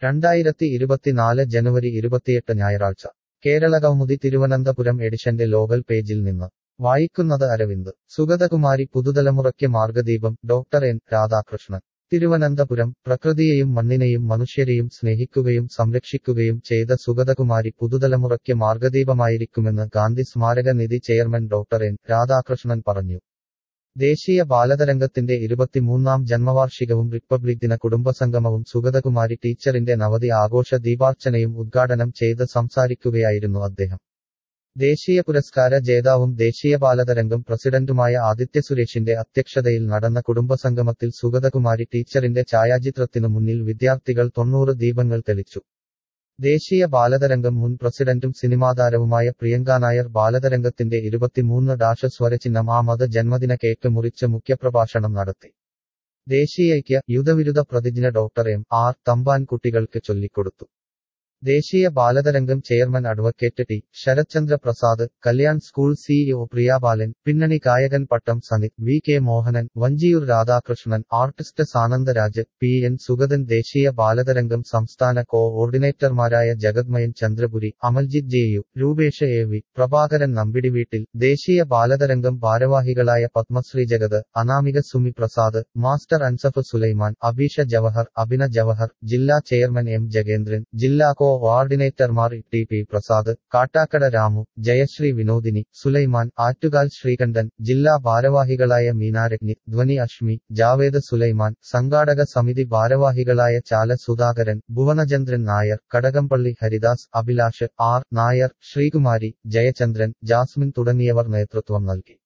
രണ്ടായിരത്തി ഇരുപത്തിനാല് ജനുവരി ഇരുപത്തിയെട്ട് ഞായറാഴ്ച കേരള കൗമുദി തിരുവനന്തപുരം എഡിഷന്റെ ലോകൽ പേജിൽ നിന്ന് വായിക്കുന്നത് അരവിന്ദ് സുഗതകുമാരി പുതുതലമുറയ്ക്ക് മാർഗദീപം ഡോക്ടർ എൻ രാധാകൃഷ്ണൻ തിരുവനന്തപുരം പ്രകൃതിയെയും മണ്ണിനെയും മനുഷ്യരെയും സ്നേഹിക്കുകയും സംരക്ഷിക്കുകയും ചെയ്ത സുഗതകുമാരി പുതുതലമുറയ്ക്ക് മാർഗദീപമായിരിക്കുമെന്ന് ഗാന്ധി സ്മാരക നിധി ചെയർമാൻ ഡോക്ടർ എൻ രാധാകൃഷ്ണൻ പറഞ്ഞു ദേശീയ ബാലതരംഗത്തിന്റെ ഇരുപത്തിമൂന്നാം ജന്മവാർഷികവും റിപ്പബ്ലിക് ദിന കുടുംബസംഗമവും സുഗതകുമാരി ടീച്ചറിന്റെ നവതി ആഘോഷ ദീപാർച്ചനയും ഉദ്ഘാടനം ചെയ്ത് സംസാരിക്കുകയായിരുന്നു അദ്ദേഹം ദേശീയ പുരസ്കാര ജേതാവും ദേശീയ ബാലതരംഗം പ്രസിഡന്റുമായ ആദിത്യ സുരേഷിന്റെ അധ്യക്ഷതയിൽ നടന്ന കുടുംബസംഗമത്തിൽ സുഗതകുമാരി ടീച്ചറിന്റെ ഛായാചിത്രത്തിനു മുന്നിൽ വിദ്യാർത്ഥികൾ തൊണ്ണൂറ് ദീപങ്ങൾ തെളിച്ചു ദേശീയ ബാലതരംഗം മുൻ പ്രസിഡന്റും സിനിമാതാരവുമായ പ്രിയങ്ക നായർ ബാലതരംഗത്തിന്റെ ഇരുപത്തിമൂന്ന് ഡാഷ സ്വരചിഹ്നം ആമത് ജന്മദിന കേക്ക് മുറിച്ച് മുഖ്യപ്രഭാഷണം നടത്തി ദേശീയയ്ക്ക് യുദ്ധവിരുദ്ധ പ്രതിജ്ഞ ഡോക്ടർ എം ആർ തമ്പാൻ കുട്ടികൾക്ക് ചൊല്ലിക്കൊടുത്തു ദേശീയ ബാലതരംഗം chairman advocate T Sarathchandra Prasad Kalyan school CEO Priyabalan പിന്നണി ഗായകൻ Pattam Sanith V K Mohanan Vanchiyoor Radhakrishnan artist Sanandaraj P N Sugathan ദേശീയ ബാലതരംഗം സംസ്ഥാന കോ ഓർഡിനേറ്റർമാരായ Jagadmayan Chandrapuri Amaljith J U Rupesh A V Prabhakaran Nambidiveettil ദേശീയ ബാലതരംഗം ഭാരവാഹികളായ പത്മശ്രീ ജഗത് അനാമിക സുമി പ്രസാദ് മാസ്റ്റർ അൻസഫ് സുലൈമാൻ അബീഷ ജവഹർ അഭിന ജവഹർ ജില്ലാ ചെയർമാൻ എം ജഗേന്ദ്രൻ ജില്ലാ കോ കോർഡിനേറ്റർമാർ ടി പി പ്രസാദ് കാട്ടാക്കട രാമു ജയശ്രീ വിനോദിനി സുലൈമാൻ ആറ്റുകാൽ ശ്രീകണ്ഠൻ ജില്ലാ ഭാരവാഹികളായ മീനാരഗ്നി ധ്വനി അഷ്മി ജാവേദ് സുലൈമാൻ സംഘാടക സമിതി ഭാരവാഹികളായ ചാല സുധാകരൻ ഭുവനചന്ദ്രൻ നായർ കടകംപള്ളി ഹരിദാസ് അഭിലാഷ് ആർ നായർ ശ്രീകുമാരി ജയചന്ദ്രൻ ജാസ്മിൻ തുടങ്ങിയവർ നേതൃത്വം നൽകി